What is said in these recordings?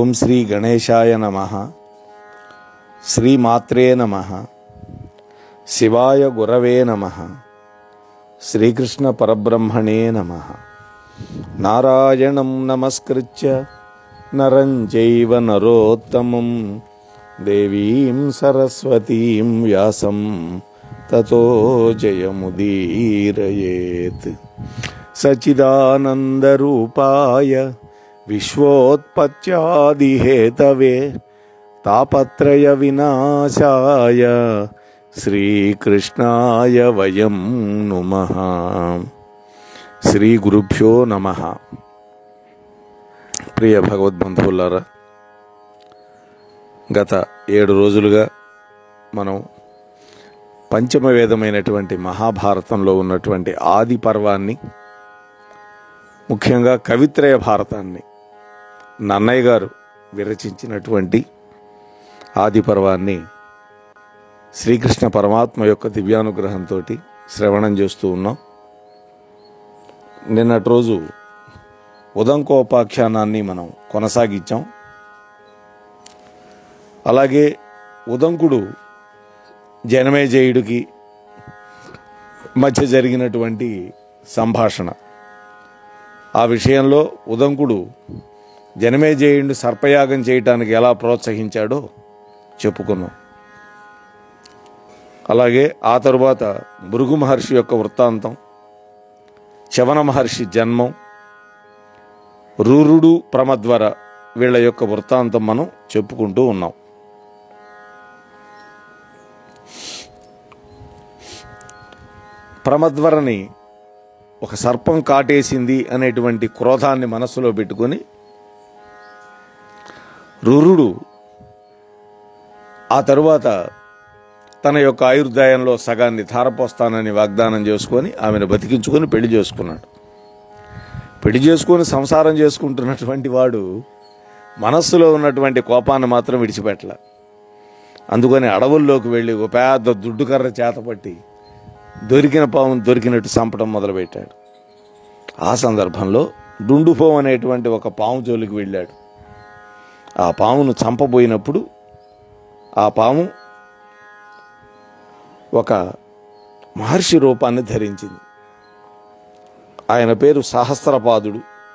ఓం శ్రీ గణేశాయ నమ శ్రీమాత్రే నమ శివాయ గురవే నమ శ్రీకృష్ణ పరబ్రహ్మణే నమ నారాయణం నమస్కృత్య నరం చైవ నరోత్తమం దేవీం సరస్వతీం వ్యాసం తతో జయముదీరయేత్ సచిదానందరూపాయ విశ్వోత్పత్యాదిహేతవే తాపత్రయ వినాశాయ శ్రీకృష్ణాయ వయం నుమ శ్రీ గురుభ్యో నమ ప్రియ భగవద్బంధువులారా గత ఏడు రోజులుగా మనం పంచమ వేదమైనటువంటి మహాభారతంలో ఉన్నటువంటి ఆది పర్వాన్ని ముఖ్యంగా కవిత్రయ భారతాన్ని నన్నయ్య గారు విరచించినటువంటి ఆది పర్వాన్ని శ్రీకృష్ణ పరమాత్మ యొక్క దివ్యానుగ్రహంతో శ్రవణం చేస్తూ ఉన్నాం నిన్నటి రోజు ఉదంకోపాఖ్యానాన్ని మనం కొనసాగించాం అలాగే ఉదంకుడు జనమేజయుడికి మధ్య జరిగినటువంటి సంభాషణ ఆ విషయంలో ఉదంకుడు జనమేజయుడిని సర్పయాగం చేయటానికి ఎలా ప్రోత్సహించాడో చెప్పుకున్నాం అలాగే ఆ తరువాత భృగు మహర్షి యొక్క వృత్తాంతం చవన మహర్షి జన్మం రూరుడు ప్రమద్వర వీళ్ళ యొక్క వృత్తాంతం మనం చెప్పుకుంటూ ఉన్నాం ప్రమద్వరని ఒక సర్పం కాటేసింది అనేటువంటి క్రోధాన్ని మనస్సులో పెట్టుకొని రురుడు ఆ తరువాత తన యొక్క ఆయుర్దాయంలో సగాన్ని ధారపోస్తానని వాగ్దానం చేసుకొని ఆమెను బతికించుకొని పెళ్లి చేసుకున్నాడు పెళ్లి చేసుకొని సంసారం చేసుకుంటున్నటువంటి వాడు మనస్సులో ఉన్నటువంటి కోపాన్ని మాత్రం విడిచిపెట్టల అందుకని అడవుల్లోకి వెళ్ళి ఒక పెద్ద దుడ్డుకర్ర చేతపట్టి దొరికిన పామును దొరికినట్టు చంపడం మొదలుపెట్టాడు ఆ సందర్భంలో డుండుపోం అనేటువంటి ఒక పాము జోలికి వెళ్ళాడు ఆ పామును చంపబోయినప్పుడు ఆ పాము ఒక మహర్షి రూపాన్ని ధరించింది ఆయన పేరు సహస్రపాదుడు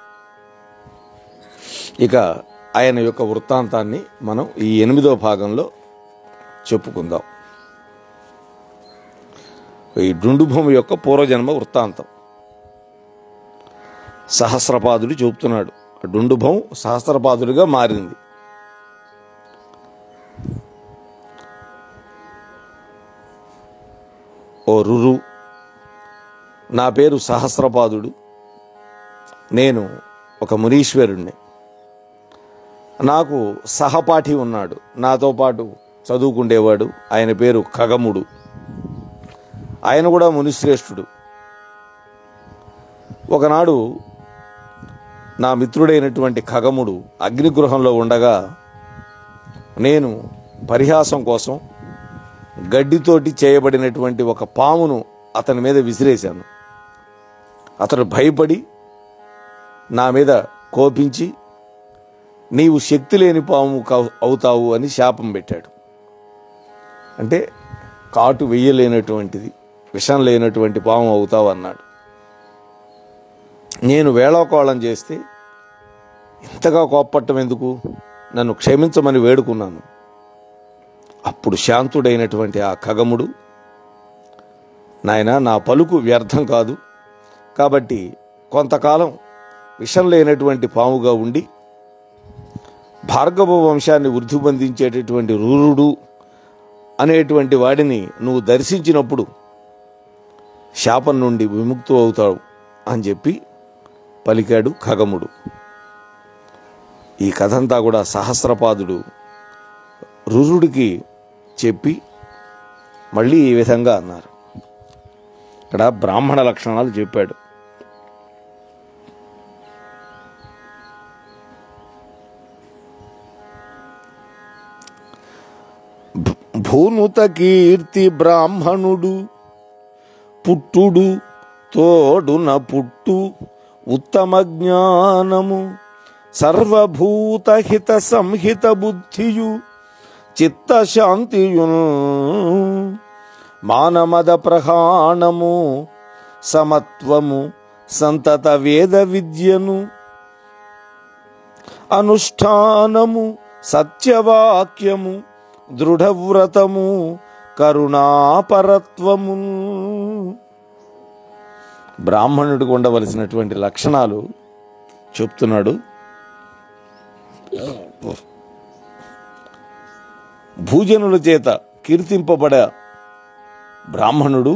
ఇక ఆయన యొక్క వృత్తాంతాన్ని మనం ఈ ఎనిమిదో భాగంలో చెప్పుకుందాం ఈ డుండుభూమి యొక్క పూర్వజన్మ వృత్తాంతం సహస్రపాదుడు చూపుతున్నాడు డుండుభం సహస్రపాదుడిగా మారింది ఓ రురు నా పేరు సహస్రపాదుడు నేను ఒక మునీశ్వరుణ్ణి నాకు సహపాఠి ఉన్నాడు నాతో పాటు చదువుకుండేవాడు ఆయన పేరు ఖగముడు ఆయన కూడా మునిశ్రేష్ఠుడు ఒకనాడు నా మిత్రుడైనటువంటి ఖగముడు అగ్నిగృహంలో ఉండగా నేను పరిహాసం కోసం గడ్డితోటి చేయబడినటువంటి ఒక పామును అతని మీద విసిరేశాను అతడు భయపడి నా మీద కోపించి నీవు శక్తి లేని పాము కావు- అవుతావు అని శాపం పెట్టాడు అంటే కాటు వెయ్యలేనటువంటిది విషం లేనటువంటి పాము అవుతావు అన్నాడు నేను వేళాకోళం చేస్తే ఇంతగా కోప్పట్టం ఎందుకు నన్ను క్షమించమని వేడుకున్నాను అప్పుడు శాంతుడైనటువంటి ఆ ఖగముడు నాయన నా పలుకు వ్యర్థం కాదు కాబట్టి కొంతకాలం విషం లేనటువంటి పాముగా ఉండి భార్గవ వంశాన్ని వృద్ధి బంధించేటటువంటి రూరుడు అనేటువంటి వాడిని నువ్వు దర్శించినప్పుడు శాపం నుండి విముక్తు అవుతావు అని చెప్పి పలికాడు ఖగముడు ఈ కథంతా కూడా సహస్రపాదుడు రురుడికి చెప్పి మళ్ళీ ఈ విధంగా అన్నారు ఇక్కడ బ్రాహ్మణ లక్షణాలు చెప్పాడు భూ- భూనుత కీర్తి బ్రాహ్మణుడు పుట్టుడు తోడున పుట్టు ఉత్తమ జ్ఞానము సర్వభూతహిత సంహిత బుద్ధియు చిత్తశాంతియును మానమద ప్రహాణము సమత్వము సంతత వేద విద్యను అనుష్ఠానము సత్యవాక్యము దృఢవ్రతము కరుణాపరత్వము బ్రాహ్మణుడికి ఉండవలసినటువంటి లక్షణాలు చెప్తున్నాడు భూజనుల చేత కీర్తింపబడ బ్రాహ్మణుడు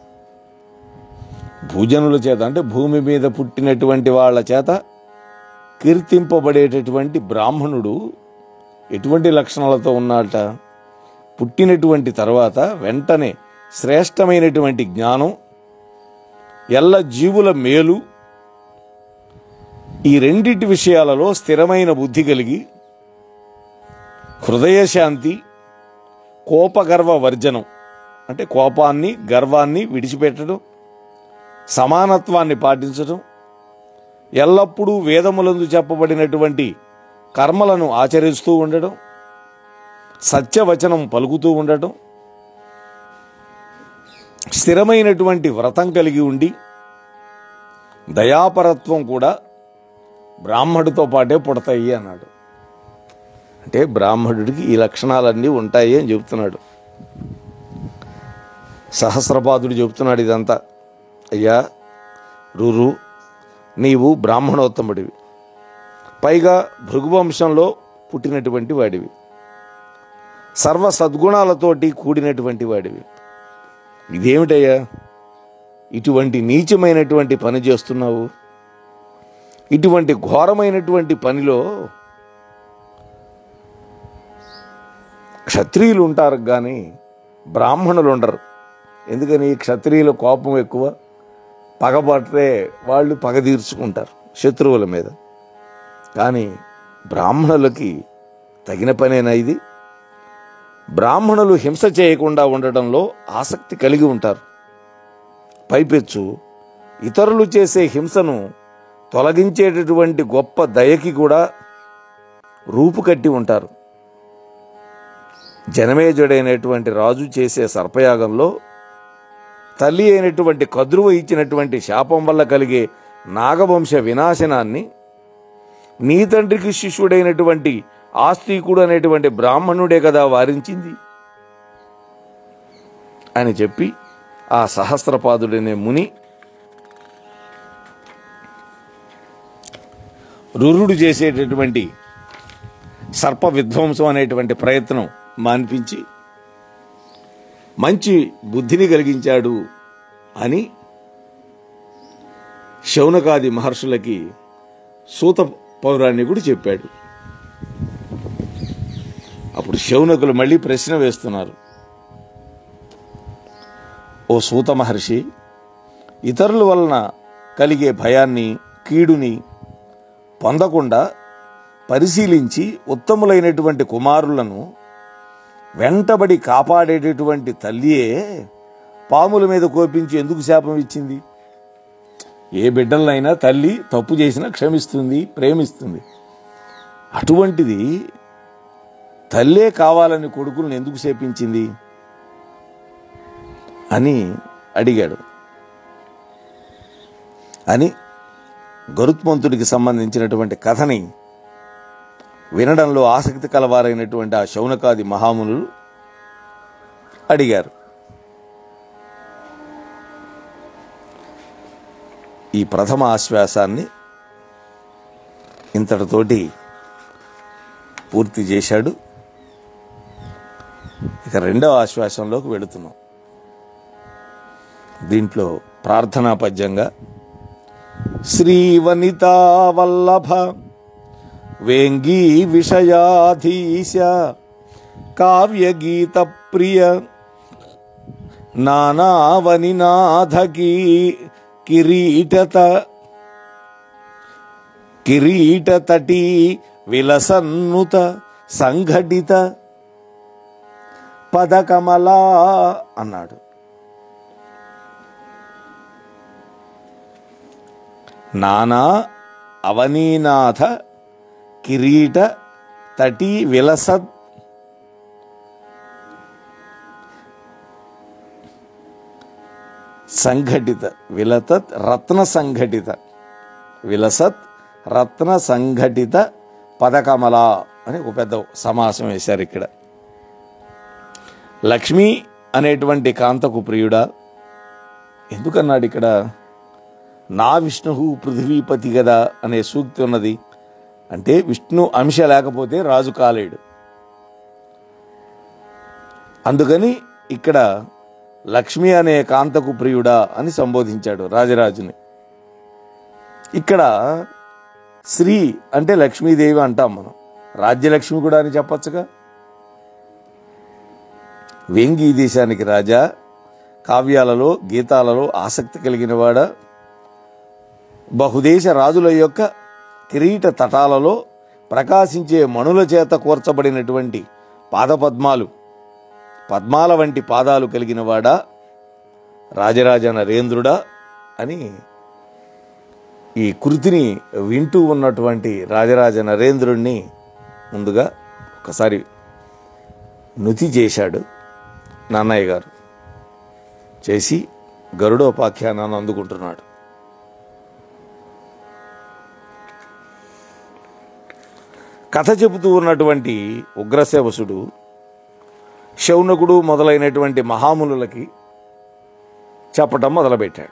భూజనుల చేత అంటే భూమి మీద పుట్టినటువంటి వాళ్ళ చేత కీర్తింపబడేటటువంటి బ్రాహ్మణుడు ఎటువంటి లక్షణాలతో ఉన్నాడట పుట్టినటువంటి తర్వాత వెంటనే శ్రేష్టమైనటువంటి జ్ఞానం ఎల్ల జీవుల మేలు ఈ రెండిటి విషయాలలో స్థిరమైన బుద్ధి కలిగి హృదయశాంతి కోపగర్వ వర్జనం అంటే కోపాన్ని గర్వాన్ని విడిచిపెట్టడం సమానత్వాన్ని పాటించడం ఎల్లప్పుడూ వేదములందు చెప్పబడినటువంటి కర్మలను ఆచరిస్తూ ఉండడం సత్యవచనం పలుకుతూ ఉండటం స్థిరమైనటువంటి వ్రతం కలిగి ఉండి దయాపరత్వం కూడా బ్రాహ్మడితో పాటే పుడతాయి అన్నాడు అంటే బ్రాహ్మణుడికి ఈ లక్షణాలన్నీ ఉంటాయి అని చెబుతున్నాడు సహస్రపాదుడు చెబుతున్నాడు ఇదంతా అయ్యా రురు నీవు బ్రాహ్మణోత్తముడివి పైగా భృగువంశంలో పుట్టినటువంటి వాడివి సర్వ సద్గుణాలతోటి కూడినటువంటి వాడివి ఇదేమిటయ్యా ఇటువంటి నీచమైనటువంటి పని చేస్తున్నావు ఇటువంటి ఘోరమైనటువంటి పనిలో క్షత్రియులు ఉంటారు కానీ బ్రాహ్మణులు ఉండరు ఎందుకని క్షత్రియుల కోపం ఎక్కువ పగబట్టే వాళ్ళు పగ తీర్చుకుంటారు శత్రువుల మీద కానీ బ్రాహ్మణులకి తగిన పనేనా ఇది బ్రాహ్మణులు హింస చేయకుండా ఉండడంలో ఆసక్తి కలిగి ఉంటారు పైపెచ్చు ఇతరులు చేసే హింసను తొలగించేటటువంటి గొప్ప దయకి కూడా రూపుకట్టి ఉంటారు జనమేజుడైనటువంటి రాజు చేసే సర్పయాగంలో తల్లి అయినటువంటి కద్రువ ఇచ్చినటువంటి శాపం వల్ల కలిగే నాగవంశ వినాశనాన్ని నీ తండ్రికి శిష్యుడైనటువంటి ఆస్తికుడు అనేటువంటి బ్రాహ్మణుడే కదా వారించింది అని చెప్పి ఆ సహస్రపాదుడనే ముని రురుడు చేసేటటువంటి సర్ప విధ్వంసం అనేటువంటి ప్రయత్నం మాన్పించి మంచి బుద్ధిని కలిగించాడు అని శౌనకాది మహర్షులకి సూత పౌరాణికుడు చెప్పాడు అప్పుడు శౌనకులు మళ్ళీ ప్రశ్న వేస్తున్నారు ఓ సూత మహర్షి ఇతరుల వలన కలిగే భయాన్ని కీడుని పొందకుండా పరిశీలించి ఉత్తములైనటువంటి కుమారులను వెంటబడి కాపాడేటటువంటి తల్లియే పాముల మీద కోపించి ఎందుకు శాపం ఇచ్చింది ఏ బిడ్డలనైనా తల్లి తప్పు చేసినా క్షమిస్తుంది ప్రేమిస్తుంది అటువంటిది తల్లే కావాలని కొడుకులను ఎందుకు శపించింది అని అడిగాడు అని గరుత్మంతుడికి సంబంధించినటువంటి కథని వినడంలో ఆసక్తి కలవారైనటువంటి ఆ శౌనకాది మహామునులు అడిగారు ఈ ప్రథమ ఆశ్వాసాన్ని ఇంతటితోటి పూర్తి చేశాడు ఇక రెండవ ఆశ్వాసంలోకి వెళుతున్నాం దీంట్లో ప్రార్థనా పద్యంగా శ్రీవనితా వల్లభ వేంగీ విషయాధీశ కావ్యగీత ప్రియ నానావనినాథకీ కిరీటత కిరీటతటీ విలసన్నుత సంఘటిత పదకమలా అన్నాడు నానా అవనీనాథ కిరీట తటి విలసత్ సంఘటిత విలతత్ రత్న సంఘటిత విలసత్ రత్న సంఘటిత పదకమల అని ఒక పెద్ద సమాసం వేశారు ఇక్కడ లక్ష్మి అనేటువంటి కాంతకు ప్రియుడా ఎందుకన్నాడు ఇక్కడ నా విష్ణు పృథ్వీపతి గదా అనే సూక్తి ఉన్నది అంటే విష్ణు అంశ లేకపోతే రాజు కాలేడు అందుకని ఇక్కడ లక్ష్మి అనే కాంతకు ప్రియుడా అని సంబోధించాడు రాజరాజుని ఇక్కడ శ్రీ అంటే లక్ష్మీదేవి అంటాం మనం రాజ్యలక్ష్మి కూడా అని చెప్పచ్చుగా వేంగి దేశానికి రాజా కావ్యాలలో గీతాలలో ఆసక్తి కలిగిన వాడ బహుదేశ రాజుల యొక్క కిరీట తటాలలో ప్రకాశించే మణుల చేత కూర్చబడినటువంటి పాదపద్మాలు పద్మాల వంటి పాదాలు కలిగిన వాడా రాజరాజ నరేంద్రుడా అని ఈ కృతిని వింటూ ఉన్నటువంటి రాజరాజ నరేంద్రుణ్ణి ముందుగా ఒకసారి నుతి చేశాడు నాన్నయ్య గారు చేసి గరుడోపాఖ్యానాన్ని అందుకుంటున్నాడు కథ చెబుతూ ఉన్నటువంటి ఉగ్రసేవసుడు శౌనకుడు మొదలైనటువంటి మహామునులకి చెప్పటం మొదలుపెట్టాడు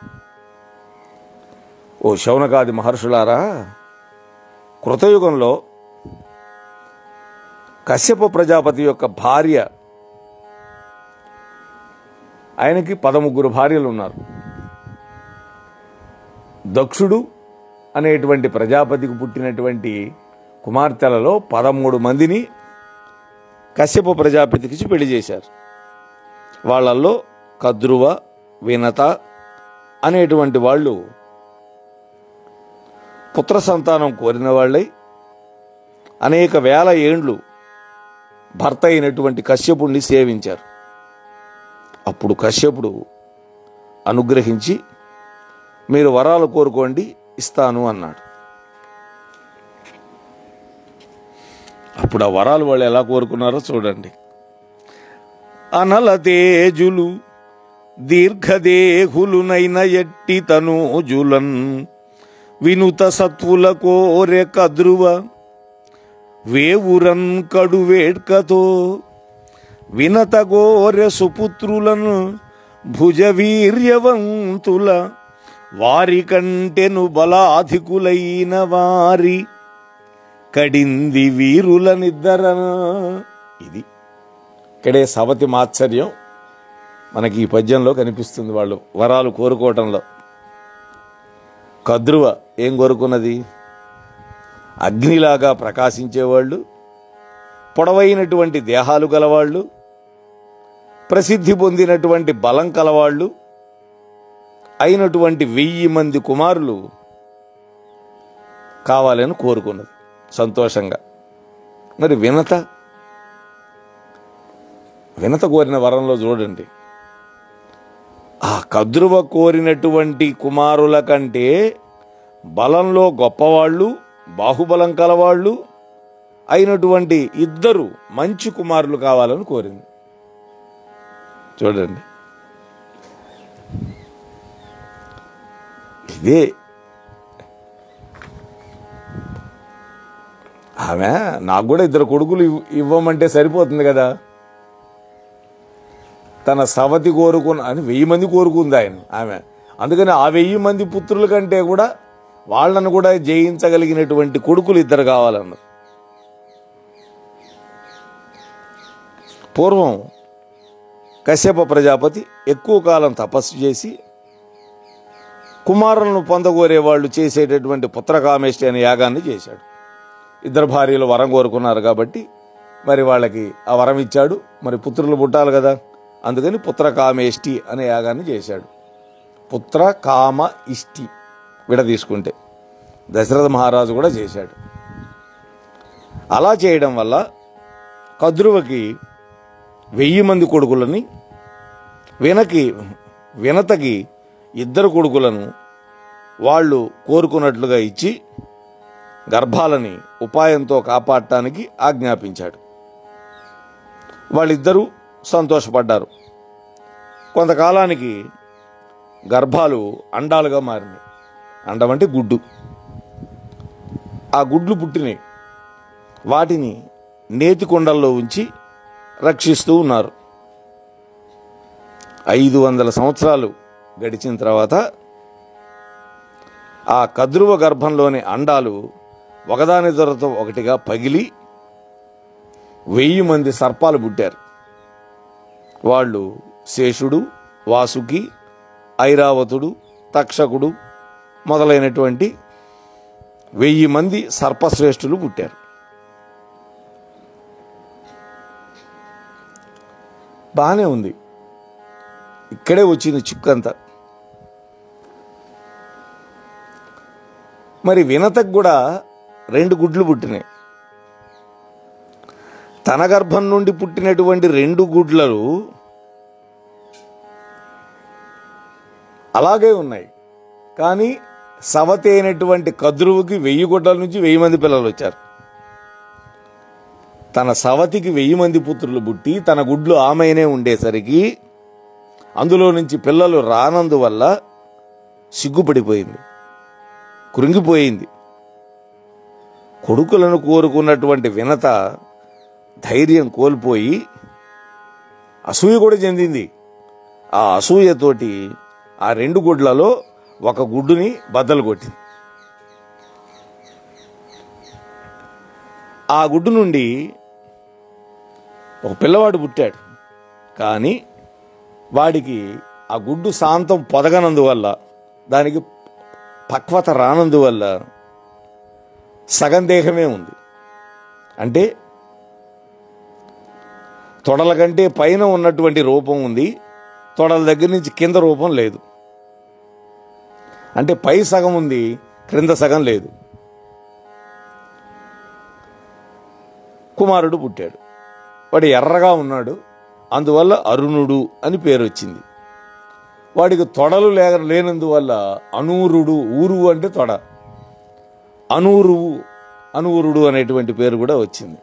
ఓ శౌనకాది మహర్షులారా కృతయుగంలో కశ్యప ప్రజాపతి యొక్క భార్య ఆయనకి పదముగ్గురు భార్యలు ఉన్నారు దక్షుడు అనేటువంటి ప్రజాపతికి పుట్టినటువంటి కుమార్తెలలో పదమూడు మందిని కశ్యప ప్రజాపతికి పెళ్లి చేశారు వాళ్ళల్లో కద్రువ వినత అనేటువంటి వాళ్ళు పుత్ర సంతానం కోరిన వాళ్ళై అనేక వేల ఏండ్లు భర్త అయినటువంటి కశ్యపుణ్ణి సేవించారు అప్పుడు కశ్యపుడు అనుగ్రహించి మీరు వరాలు కోరుకోండి ఇస్తాను అన్నాడు అప్పుడు ఆ వరాలు వాళ్ళు ఎలా కోరుకున్నారో చూడండి అనల తేజులు దీర్ఘదేహులునైన ఎట్టి తనూజులన్ వినుత సత్వుల కోరె కద్రువ వేవురన్ కడు వేడ్కతో వినత గోరె సుపుత్రులను భుజవీర్యవంతుల వారి కంటెను బలాధికులైన వారి కడింది వీరుల నిద్దరన ఇది ఇక్కడే సవతి మాత్సర్యం మనకి ఈ పద్యంలో కనిపిస్తుంది వాళ్ళు వరాలు కోరుకోవటంలో కద్రువ ఏం కోరుకున్నది అగ్నిలాగా ప్రకాశించేవాళ్ళు పొడవైనటువంటి దేహాలు గలవాళ్ళు ప్రసిద్ధి పొందినటువంటి బలం కలవాళ్ళు అయినటువంటి వెయ్యి మంది కుమారులు కావాలని కోరుకున్నది సంతోషంగా మరి వినత వినత కోరిన వరంలో చూడండి ఆ కద్రువ కోరినటువంటి కుమారుల కంటే బలంలో గొప్పవాళ్ళు బాహుబలం కలవాళ్ళు అయినటువంటి ఇద్దరు మంచి కుమారులు కావాలని కోరింది చూడండి ఇదే ఆమె నాకు కూడా ఇద్దరు కొడుకులు ఇవ్- ఇవ్వమంటే సరిపోతుంది కదా తన సవతి కోరుకున్న అని వెయ్యి మంది కోరుకుంది ఆయన ఆమె అందుకని ఆ వెయ్యి మంది పుత్రుల కంటే కూడా వాళ్ళను కూడా జయించగలిగినటువంటి కొడుకులు ఇద్దరు కావాలన్నారు పూర్వం కశ్యప ప్రజాపతి ఎక్కువ కాలం తపస్సు చేసి కుమారులను పొందగోరే వాళ్ళు చేసేటటువంటి పుత్రకామేష్టి అనే యాగాన్ని చేశాడు ఇద్దరు భార్యలు వరం కోరుకున్నారు కాబట్టి మరి వాళ్ళకి ఆ వరం ఇచ్చాడు మరి పుత్రులు పుట్టాలి కదా అందుకని పుత్రకామేష్టి అనే యాగాన్ని చేశాడు పుత్ర కామ ఇష్టి విడ తీసుకుంటే దశరథ మహారాజు కూడా చేశాడు అలా చేయడం వల్ల కద్రువకి వెయ్యి మంది కొడుకులని వినకి వినతకి ఇద్దరు కొడుకులను వాళ్ళు కోరుకున్నట్లుగా ఇచ్చి గర్భాలని ఉపాయంతో కాపాడటానికి ఆజ్ఞాపించాడు వాళ్ళిద్దరూ సంతోషపడ్డారు కొంతకాలానికి గర్భాలు అండాలుగా మారినాయి అండం అంటే గుడ్డు ఆ గుడ్లు పుట్టినాయి వాటిని నేతి కుండల్లో ఉంచి రక్షిస్తూ ఉన్నారు ఐదు వందల సంవత్సరాలు గడిచిన తర్వాత ఆ కద్రువ గర్భంలోని అండాలు ఒకదాని దొరతో ఒకటిగా పగిలి వెయ్యి మంది సర్పాలు పుట్టారు వాళ్ళు శేషుడు వాసుకి ఐరావతుడు తక్షకుడు మొదలైనటువంటి వెయ్యి మంది సర్పశ్రేష్ఠులు పుట్టారు బాగానే ఉంది ఇక్కడే వచ్చింది చిక్కంతా మరి వినతకు కూడా రెండు గుడ్లు పుట్టినాయి తన గర్భం నుండి పుట్టినటువంటి రెండు గుడ్లలు అలాగే ఉన్నాయి కానీ సవతి అయినటువంటి కద్రువుకి వెయ్యి గుడ్డల నుంచి వెయ్యి మంది పిల్లలు వచ్చారు తన సవతికి వెయ్యి మంది పుత్రులు పుట్టి తన గుడ్లు ఆమెనే ఉండేసరికి అందులో నుంచి పిల్లలు రానందువల్ల సిగ్గుపడిపోయింది కృంగిపోయింది కొడుకులను కోరుకున్నటువంటి వినత ధైర్యం కోల్పోయి అసూయ కూడా చెందింది ఆ అసూయతోటి ఆ రెండు గుడ్లలో ఒక గుడ్డుని బద్దలు కొట్టింది ఆ గుడ్డు నుండి ఒక పిల్లవాడు పుట్టాడు కానీ వాడికి ఆ గుడ్డు శాంతం పొదగనందువల్ల దానికి పక్వత రానందువల్ల సగం దేహమే ఉంది అంటే తొడల కంటే పైన ఉన్నటువంటి రూపం ఉంది తొడల దగ్గర నుంచి కింద రూపం లేదు అంటే పై సగం ఉంది క్రింద సగం లేదు కుమారుడు పుట్టాడు వాడు ఎర్రగా ఉన్నాడు అందువల్ల అరుణుడు అని పేరు వచ్చింది వాడికి తొడలు లేక లేనందువల్ల అనూరుడు ఊరు అంటే తొడ అనూరువు అనూరుడు అనేటువంటి పేరు కూడా వచ్చింది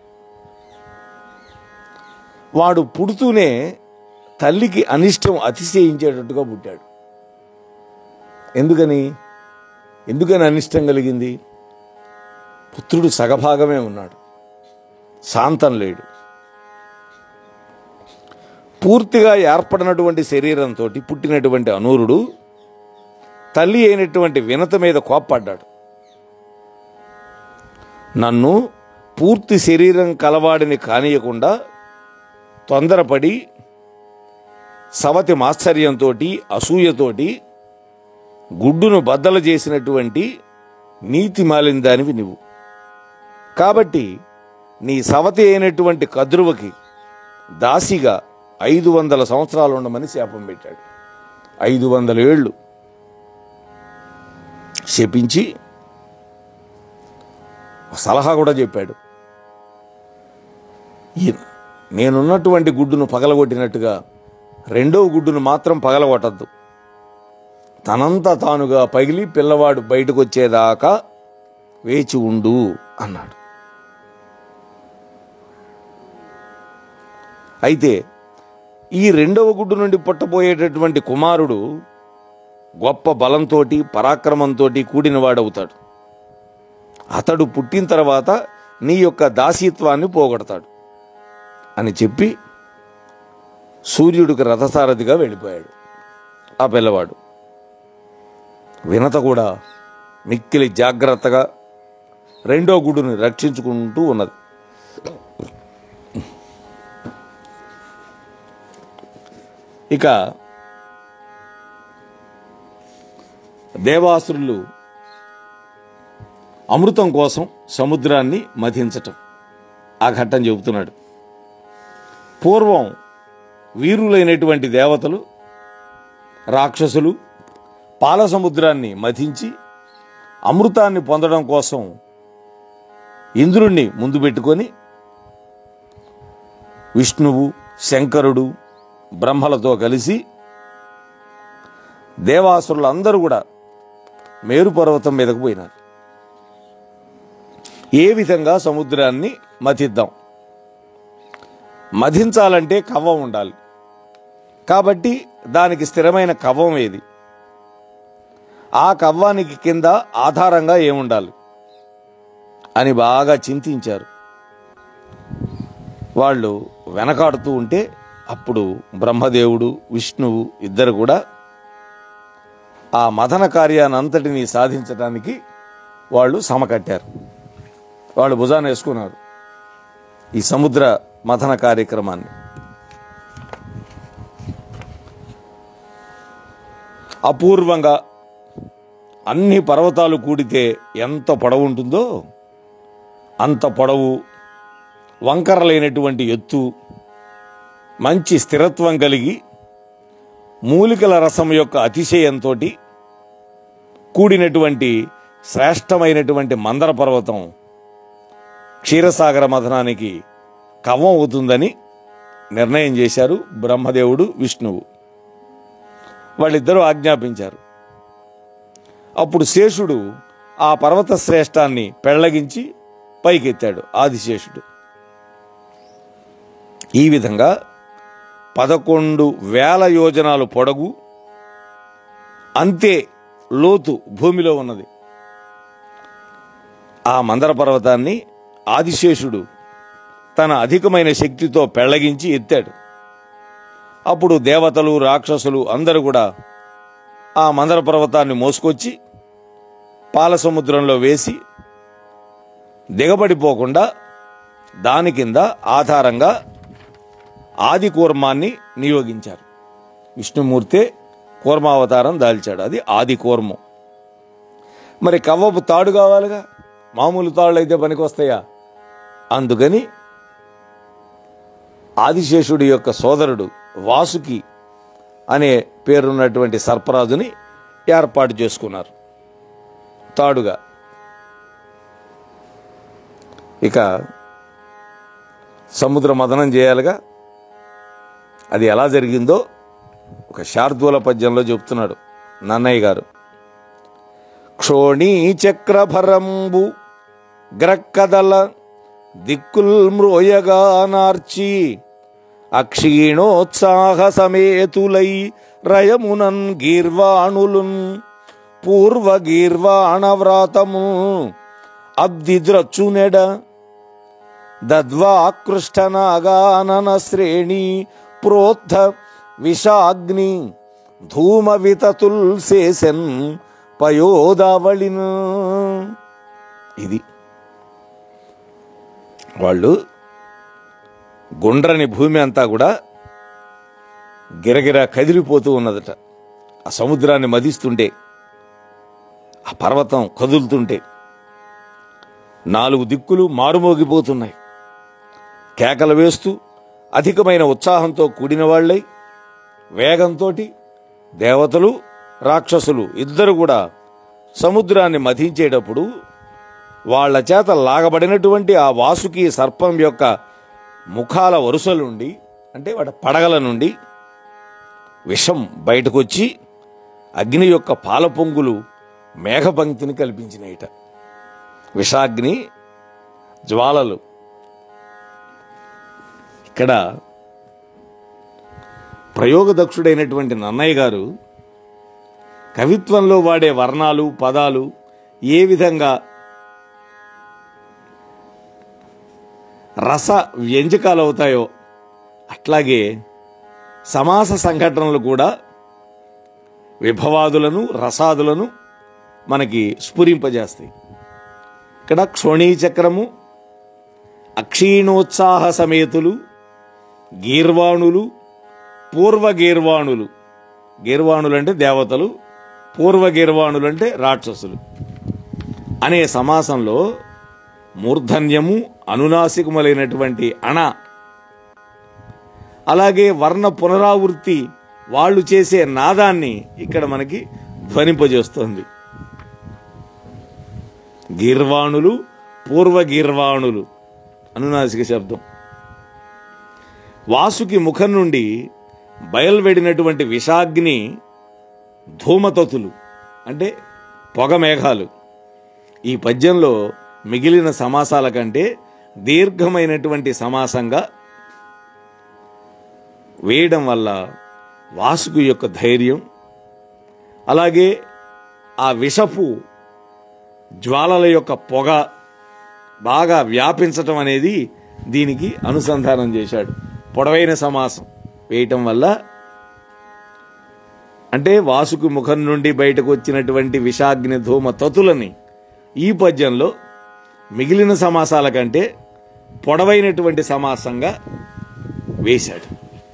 వాడు పుడుతూనే తల్లికి అనిష్టం అతిశయించేటట్టుగా పుట్టాడు ఎందుకని ఎందుకని అనిష్టం కలిగింది పుత్రుడు సగభాగమే ఉన్నాడు శాంతం లేడు పూర్తిగా ఏర్పడినటువంటి శరీరంతో పుట్టినటువంటి అనూరుడు తల్లి అయినటువంటి వినత మీద కోప్పడ్డాడు నన్ను పూర్తి శరీరం కలవాడిని కానియకుండా తొందరపడి సవతి మాత్సర్యంతో అసూయతోటి గుడ్డును బద్దలు చేసినటువంటి నీతి మాలిన దానివి నువ్వు కాబట్టి నీ సవతి అయినటువంటి కద్రువకి దాసిగా ఐదు వందల సంవత్సరాలు ఉండమని శాపం పెట్టాడు ఐదు వందల ఏళ్ళు శపించి సలహా కూడా చెప్పాడు ఈ నేనున్నటువంటి గుడ్డును పగలగొట్టినట్టుగా రెండవ గుడ్డును మాత్రం పగలగొట్టద్దు తనంతా తానుగా పగిలి పిల్లవాడు బయటకు వచ్చేదాకా వేచి ఉండు అన్నాడు అయితే ఈ రెండవ గుడ్డు నుండి పుట్టబోయేటటువంటి కుమారుడు గొప్ప బలంతో పరాక్రమంతో కూడినవాడవుతాడు అతడు పుట్టిన తర్వాత నీ యొక్క దాసీత్వాన్ని పోగొడతాడు అని చెప్పి సూర్యుడికి రథసారథిగా వెళ్ళిపోయాడు ఆ పిల్లవాడు వినత కూడా మిక్కిలి జాగ్రత్తగా రెండో గుడుని రక్షించుకుంటూ ఉన్నది ఇక దేవాసురులు అమృతం కోసం సముద్రాన్ని మధించటం ఆ ఘట్టం చెబుతున్నాడు పూర్వం వీరులైనటువంటి దేవతలు రాక్షసులు పాల సముద్రాన్ని మధించి అమృతాన్ని పొందడం కోసం ఇంద్రుణ్ణి ముందు పెట్టుకొని విష్ణువు శంకరుడు బ్రహ్మలతో కలిసి దేవాసురులందరూ కూడా మేరు పర్వతం మీదకు పోయినారు ఏ విధంగా సముద్రాన్ని మతిద్దాం మధించాలంటే కవ్వం ఉండాలి కాబట్టి దానికి స్థిరమైన కవ్వం ఏది ఆ కవ్వానికి కింద ఆధారంగా ఏముండాలి అని బాగా చింతించారు వాళ్ళు వెనకాడుతూ ఉంటే అప్పుడు బ్రహ్మదేవుడు విష్ణువు ఇద్దరు కూడా ఆ మదన కార్యానంతటినీ సాధించడానికి వాళ్ళు సమకట్టారు వాళ్ళు భుజాన వేసుకున్నారు ఈ సముద్ర మథన కార్యక్రమాన్ని అపూర్వంగా అన్ని పర్వతాలు కూడితే ఎంత పొడవు ఉంటుందో అంత పొడవు వంకరలైనటువంటి ఎత్తు మంచి స్థిరత్వం కలిగి మూలికల రసం యొక్క అతిశయంతో కూడినటువంటి శ్రేష్టమైనటువంటి మందర పర్వతం క్షీరసాగర మథనానికి కవ్వం అవుతుందని నిర్ణయం చేశారు బ్రహ్మదేవుడు విష్ణువు వాళ్ళిద్దరూ ఆజ్ఞాపించారు అప్పుడు శేషుడు ఆ పర్వత శ్రేష్టాన్ని పెళ్లగించి పైకెత్తాడు ఆదిశేషుడు ఈ విధంగా పదకొండు వేల యోజనాలు పొడగు అంతే లోతు భూమిలో ఉన్నది ఆ మందర పర్వతాన్ని ఆదిశేషుడు తన అధికమైన శక్తితో పెళ్లగించి ఎత్తాడు అప్పుడు దేవతలు రాక్షసులు అందరూ కూడా ఆ మందర పర్వతాన్ని మోసుకొచ్చి పాల సముద్రంలో వేసి దిగబడిపోకుండా దాని కింద ఆధారంగా ఆది కూర్మాన్ని నియోగించారు విష్ణుమూర్తే కూర్మావతారం దాల్చాడు అది ఆది కూర్మం మరి కవ్వపు తాడు కావాలిగా మామూలు తాళ్ళు అయితే పనికొస్తాయా అందుకని ఆదిశేషుడి యొక్క సోదరుడు వాసుకి అనే పేరున్నటువంటి సర్పరాజుని ఏర్పాటు చేసుకున్నారు తాడుగా ఇక సముద్ర మదనం చేయాలిగా అది ఎలా జరిగిందో ఒక శార్దూల పద్యంలో చెప్తున్నాడు నన్నయ్య గారు క్షోణీ చక్రభరంబు గ్రక్కదల దిక్కుల్ మ్రోయగా నార్చి అక్షీణోత్సాహ సమేతులై రయమునన్ గీర్వాణులున్ పూర్వ గీర్వాణ వ్రాతము అబ్దిద్రచ్చునెడ దద్వాకృష్టనాగానన శ్రేణి ప్రోత్థ విషాగ్ని ధూమ వితతుల్ శేసన్ పయోదావళిన ఇది వాళ్ళు గుండ్రని భూమి అంతా కూడా గిరగిర కదిలిపోతూ ఉన్నదట ఆ సముద్రాన్ని మదిస్తుంటే ఆ పర్వతం కదులుతుంటే నాలుగు దిక్కులు మారుమోగిపోతున్నాయి కేకలు వేస్తూ అధికమైన ఉత్సాహంతో కూడిన వాళ్ళై వేగంతో దేవతలు రాక్షసులు ఇద్దరు కూడా సముద్రాన్ని మధించేటప్పుడు వాళ్ళ చేత లాగబడినటువంటి ఆ వాసుకి సర్పం యొక్క ముఖాల వరుసల నుండి అంటే వాటి పడగల నుండి విషం బయటకొచ్చి అగ్ని యొక్క పాల పొంగులు మేఘపంక్తిని కల్పించినయిట విషాగ్ని జ్వాలలు ఇక్కడ ప్రయోగదక్షుడైనటువంటి నన్నయ్య గారు కవిత్వంలో వాడే వర్ణాలు పదాలు ఏ విధంగా రస వ్యంజకాలు అవుతాయో అట్లాగే సమాస సంఘటనలు కూడా విభవాదులను రసాదులను మనకి స్ఫురింపజేస్తాయి ఇక్కడ క్షోణీ చక్రము అక్షీణోత్సాహ సమేతులు గీర్వాణులు పూర్వ గీర్వాణులు గీర్వాణులు అంటే దేవతలు పూర్వ గీర్వాణులు అంటే రాక్షసులు అనే సమాసంలో మూర్ధన్యము అనునాసికములైనటువంటి అణ అలాగే వర్ణ పునరావృత్తి వాళ్ళు చేసే నాదాన్ని ఇక్కడ మనకి ధ్వనింపజేస్తోంది గీర్వాణులు పూర్వ గీర్వాణులు అనునాసిక శబ్దం వాసుకి ముఖం నుండి బయలువెడినటువంటి విషాగ్ని ధూమతతులు అంటే పొగ మేఘాలు ఈ పద్యంలో మిగిలిన సమాసాల కంటే దీర్ఘమైనటువంటి సమాసంగా వేయడం వల్ల వాసుకు యొక్క ధైర్యం అలాగే ఆ విషపు జ్వాలల యొక్క పొగ బాగా వ్యాపించటం అనేది దీనికి అనుసంధానం చేశాడు పొడవైన సమాసం వేయటం వల్ల అంటే వాసుకు ముఖం నుండి బయటకు వచ్చినటువంటి విషాగ్ని ధూమ తతులని ఈ పద్యంలో మిగిలిన సమాసాల కంటే పొడవైనటువంటి సమాసంగా వేశాడు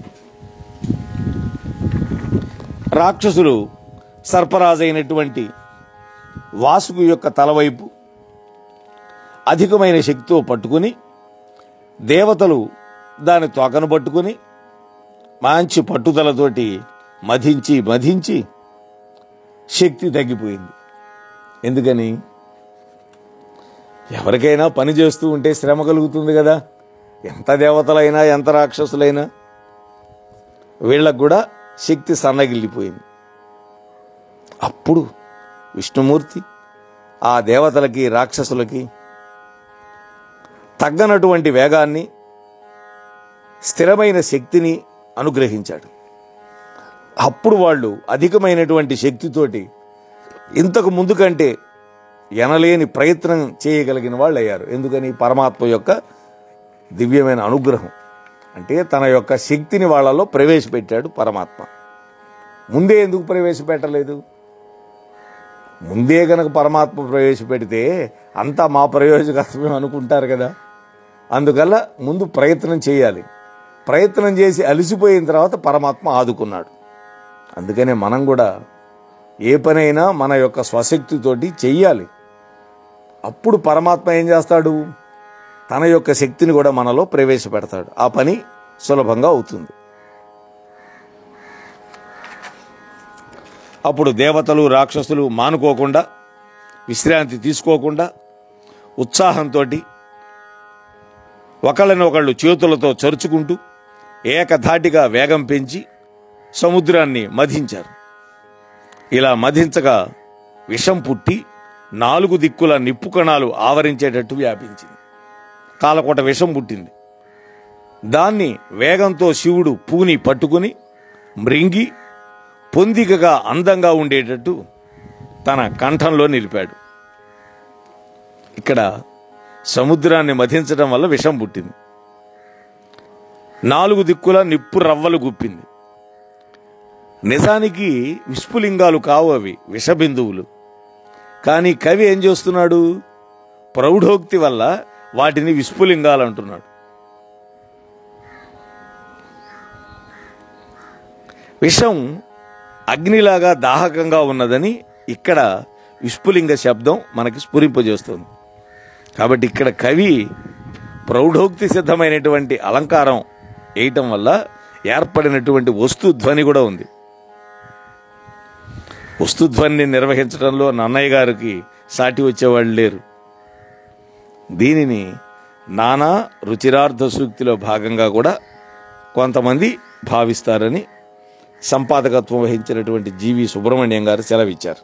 రాక్షసులు సర్పరాజైనటువంటి వాసుకు యొక్క తలవైపు అధికమైన శక్తితో పట్టుకుని దేవతలు దాని తోకను పట్టుకుని మంచి పట్టుదలతోటి మధించి మధించి శక్తి తగ్గిపోయింది ఎందుకని ఎవరికైనా పని చేస్తూ ఉంటే శ్రమ కలుగుతుంది కదా ఎంత దేవతలైనా ఎంత రాక్షసులైనా వీళ్ళకు కూడా శక్తి సన్నగిల్లిపోయింది అప్పుడు విష్ణుమూర్తి ఆ దేవతలకి రాక్షసులకి తగ్గనటువంటి వేగాన్ని స్థిరమైన శక్తిని అనుగ్రహించాడు అప్పుడు వాళ్ళు అధికమైనటువంటి శక్తితోటి ఇంతకు ముందు కంటే ఎనలేని ప్రయత్నం చేయగలిగిన వాళ్ళు అయ్యారు ఎందుకని పరమాత్మ యొక్క దివ్యమైన అనుగ్రహం అంటే తన యొక్క శక్తిని వాళ్ళలో ప్రవేశపెట్టాడు పరమాత్మ ముందే ఎందుకు ప్రవేశపెట్టలేదు ముందే గనక పరమాత్మ ప్రవేశపెడితే అంతా మా ప్రయోజకత్వమే అనుకుంటారు కదా అందువల్ల ముందు ప్రయత్నం చేయాలి ప్రయత్నం చేసి అలసిపోయిన తర్వాత పరమాత్మ ఆదుకున్నాడు అందుకనే మనం కూడా ఏ పనైనా మన యొక్క స్వశక్తితోటి చెయ్యాలి అప్పుడు పరమాత్మ ఏం చేస్తాడు తన యొక్క శక్తిని కూడా మనలో ప్రవేశపెడతాడు ఆ పని సులభంగా అవుతుంది అప్పుడు దేవతలు రాక్షసులు మానుకోకుండా విశ్రాంతి తీసుకోకుండా ఉత్సాహంతో ఒకళ్ళని ఒకళ్ళు చేతులతో చరుచుకుంటూ ఏకధాటిగా వేగం పెంచి సముద్రాన్ని మధించారు ఇలా మధించగా విషం పుట్టి నాలుగు దిక్కుల నిప్పు కణాలు ఆవరించేటట్టు వ్యాపించింది కాలకోట విషం పుట్టింది దాన్ని వేగంతో శివుడు పూని పట్టుకుని మృంగి పొందికగా అందంగా ఉండేటట్టు తన కంఠంలో నిలిపాడు ఇక్కడ సముద్రాన్ని మధించడం వల్ల విషం పుట్టింది నాలుగు దిక్కుల నిప్పు రవ్వలు గుప్పింది నిజానికి విస్ఫులింగాలు కావు అవి విషబిందువులు కానీ కవి ఏం చేస్తున్నాడు ప్రౌఢోక్తి వల్ల వాటిని విస్ఫులింగాలు అంటున్నాడు విషం అగ్నిలాగా దాహకంగా ఉన్నదని ఇక్కడ విస్ఫులింగ శబ్దం మనకి స్ఫురింపజేస్తుంది కాబట్టి ఇక్కడ కవి ప్రౌఢోక్తి సిద్ధమైనటువంటి అలంకారం వేయటం వల్ల ఏర్పడినటువంటి వస్తుధ్వని కూడా ఉంది వస్తుధ్వని నిర్వహించడంలో నన్నయ్య గారికి సాటి వచ్చేవాళ్ళు లేరు దీనిని నానా రుచిరార్థ సూక్తిలో భాగంగా కూడా కొంతమంది భావిస్తారని సంపాదకత్వం వహించినటువంటి జీవి సుబ్రహ్మణ్యం గారు సెలవిచ్చారు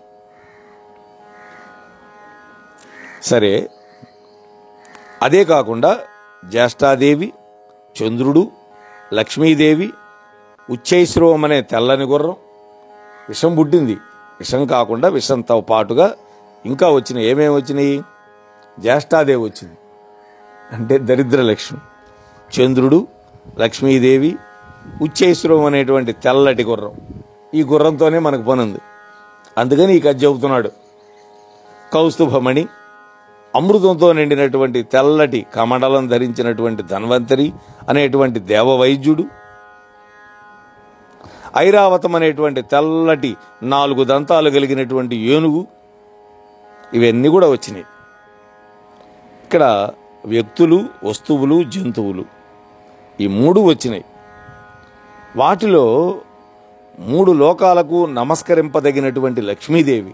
సరే అదే కాకుండా జ్యేష్ఠాదేవి చంద్రుడు లక్ష్మీదేవి ఉచ్చైశ్రవం అనే తెల్లని గుర్రం విషం పుట్టింది విషం కాకుండా విషంతో పాటుగా ఇంకా వచ్చినాయి ఏమేమి వచ్చినాయి జ్యేష్ఠాదేవి వచ్చింది అంటే దరిద్ర లక్ష్మి చంద్రుడు లక్ష్మీదేవి ఉచ్చైశ్రవం అనేటువంటి తెల్లటి గుర్రం ఈ గుర్రంతోనే మనకు పని ఉంది అందుకని ఈ కథ చెబుతున్నాడు కౌస్తుభమణి అమృతంతో నిండినటువంటి తెల్లటి కమండలం ధరించినటువంటి ధన్వంతరి అనేటువంటి దేవవైద్యుడు ఐరావతం అనేటువంటి తెల్లటి నాలుగు దంతాలు కలిగినటువంటి ఏనుగు ఇవన్నీ కూడా వచ్చినాయి ఇక్కడ వ్యక్తులు వస్తువులు జంతువులు ఈ మూడు వచ్చినాయి వాటిలో మూడు లోకాలకు నమస్కరింపదగినటువంటి లక్ష్మీదేవి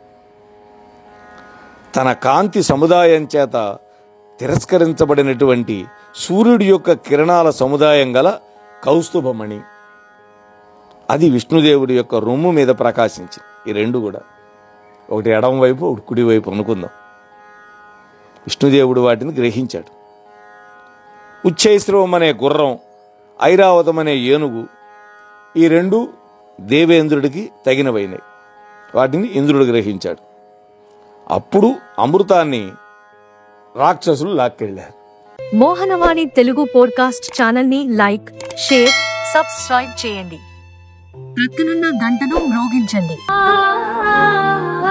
తన కాంతి సముదాయం చేత తిరస్కరించబడినటువంటి సూర్యుడి యొక్క కిరణాల సముదాయం గల కౌస్తుభమణి అది విష్ణుదేవుడి యొక్క రొమ్ము మీద ప్రకాశించింది ఈ రెండు కూడా ఒకటి ఎడమ వైపు ఒకటి కుడి వైపు అనుకుందాం విష్ణుదేవుడు వాటిని గ్రహించాడు ఉచ్చైశ్రవం అనే గుర్రం ఐరావతం అనే ఏనుగు ఈ రెండు దేవేంద్రుడికి తగినవైనవి వాటిని ఇంద్రుడు గ్రహించాడు అప్పుడు అమృతాన్ని రాక్షసులు లాక్కెళ్ళారు మోహనవాణి తెలుగు పోడ్కాస్ట్ ఛానల్ ని లైక్ షేర్ సబ్స్క్రైబ్ చేయండి ప్రక్కనున్న గంటను మ్రోగించండి